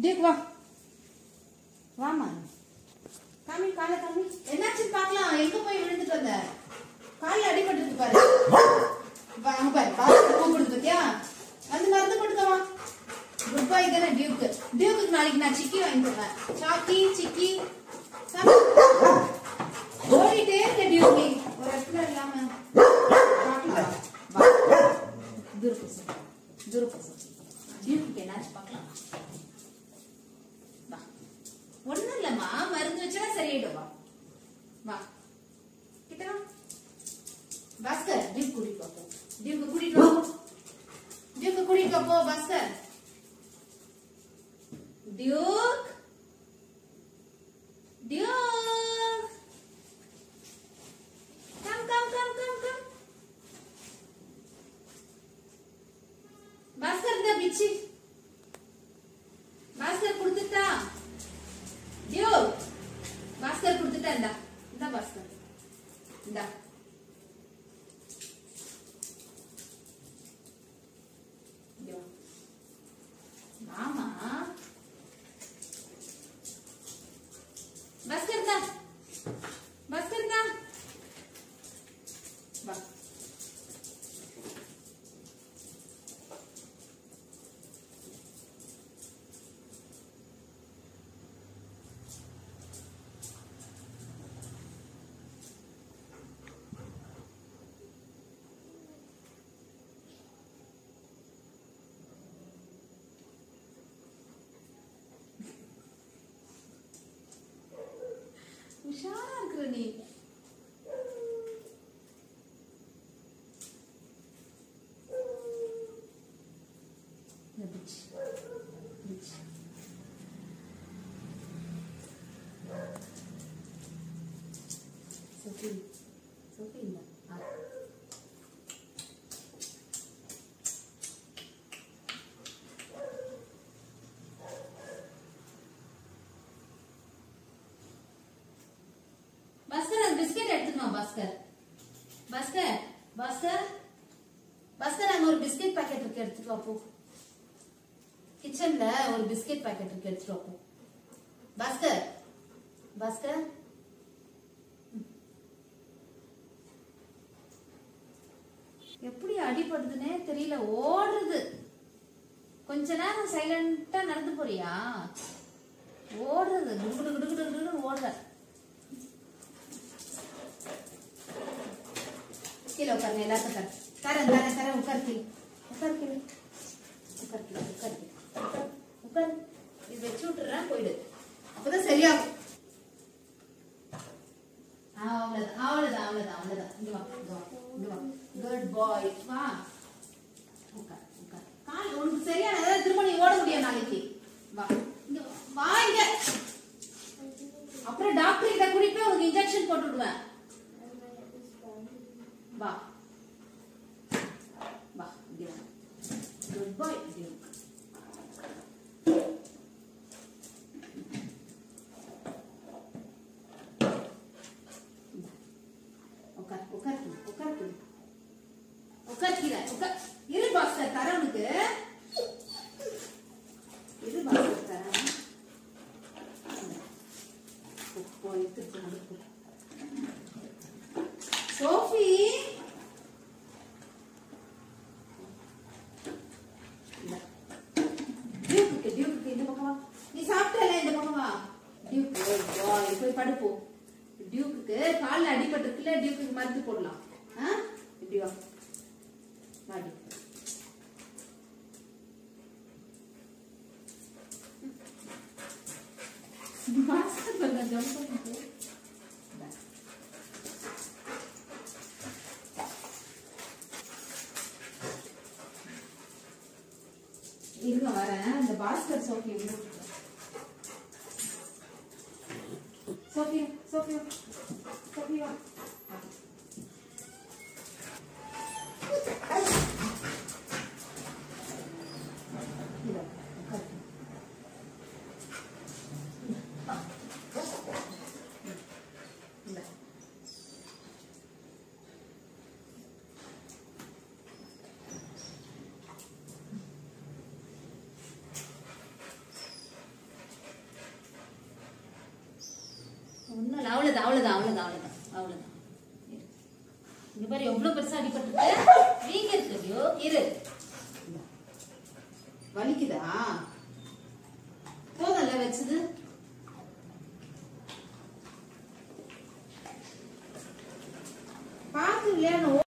Duke வா வாமா காமி காலை காமி என்னாச்சுன்னு பார்க்கலாம் எங்க போய் விழுந்துட்டு வந்த கால்ல அடிபட்டு பாரு வா, அங்க பாரு பாஸ்கர் கூப்பிடுது பத்தியா வந்து மருந்து கொடுக்க வா குட் பை தானே டியூக்கு டியூக்கு நாளைக்கு நான் சிக்கி வாங்கி தருவேன் சாக்கி சிக்கி சாப்பிடு. ஓடிட்டே இருக்க டியூக் நீ ஒரு இடத்துல இல்லாம சாப்பிட்டு வா. வா தூர பசு தூர பசு டியூக்கு என்னாச்சு பார்க்கலாம் வா ஒண்ணும் இல்லம்மா மருந்து வச்சா சரியாயிடும் வா வா கிட்ட வா பாஸ்கர் டியூக் கூட்டிட்டு வா போ டியூக்கு கூட்டிட்டு வா போ. டியூக்கு கூட்டிட்டு வா போ Bhaskar duke duke come come come come come Bhaskar இந்த பிச்சி பாஸ்கர் கொடுத்துட்டா டியோ பாஸ்கர் கொடுத்துட்டா இந்தா இந்தா பாஸ்கர் இந்தா இங்க வா. வாமா பாஸ்கர் தா பாஸ்கர் தா வா உஷாரா இருக்கிற நீ இந்த bitch. bitch. Sophie. Sophie இல்ல. ஆ. பாஸ்கர் அந்த பிஸ்கெட் எடுத்துக்கோ பாஸ்கர் பாஸ்கர் பாஸ்கர் பாஸ்கர் அங்க ஒரு பிஸ்கெட் பாக்கெட் இருக்கு எடுத்துட்டு வா போ கிச்சன்ல ஒரு பிஸ்கெட் பாக்கெட் இருக்கு எடுத்துட்டு வா போ பாஸ்கர் பாஸ்கர் ம். எப்படி அடிபடுதுன்னே தெரியல ஓடுறது கொஞ்ச நேரம் சைலண்டா நடந்து போறியா ஓடுறது குடு குடு குடு குடு குடு ஓடுற கீழே உட்காருங்க எல்லாத்தையும் உட்காரு தரேன் தரேன் தரேன் உட்கார் கீழே உட்கார் கீழே உட்கார் கீழே உட்கார் கீழே உட்கார் உட்கார் இது வச்சு விட்டுறேன் போயிடு அப்பதான் சரியாகும் ஆ, அவ்வளவுதான் அவ்வளவுதான் அவ்வளவுதான் அவ்வளவுதான் இங்க வா இங்க வா இங்க வா குட் பாய் வா உட்கார் உட்கார் கால் உனக்கு சரியான ஏதாவது திரும்ப நீ ஓட முடியும் நாளைக்கு வா இங்க வா. வா இங்க அப்புறம் டாக்டர் கிட்ட கூட்டிட்டு போய் உனக்கு இன்ஜெக்ஷன் போட்டு விடுவேன் வா வா இங்க வா குட் பாய் உட்கார் உட்கார் கீழே, உட்கார் கீழே. உட்கார் கீழே, உட்கார். இரு பாஸ்கர் தரேன் உனக்கு இரு பாஸ்கர் தரேன் போ, போ, எடுத்துட்டு வந்து போ. சோஃபி இந்தா. டியூக்குக்கு, டியூக்குக்கு இந்த பக்கம் வா. நீ சாப்பிட்டல இந்த பக்கம் வா டியூக்கு பாய் போய் படுப்போ டியூக்குக்கு கால்ல அடிபட்டிருக்குல்ல டியூக்குக்கு மருந்து போடலாம் ஆ இப்படி வா வா டியூக். மாஸ்டர் பண்ண ஜம்ப் பண்ணிட்டு இந்தா. இருங்க வரேன் இந்த பாஸ்கர் சோஃபி உள்ள விட்டுறேன். சோஃபியா சோஃபியா சோஃபியா இதோ, உட்காரு. இந்தா. அவ்வளவுதான் அவ்வளவுதான் அவ்வளவுதான் அவ்வளவுதான் அவ்வளவுதான் இரு. இங்க பாரு எவ்வளவு பெருசா அடிபட்டிருக்கு வீங்க இருக்கு ஐயோ இரு இந்தா. வலிக்குதா போதல்ல வச்சது பார்த்து விளையாடணும்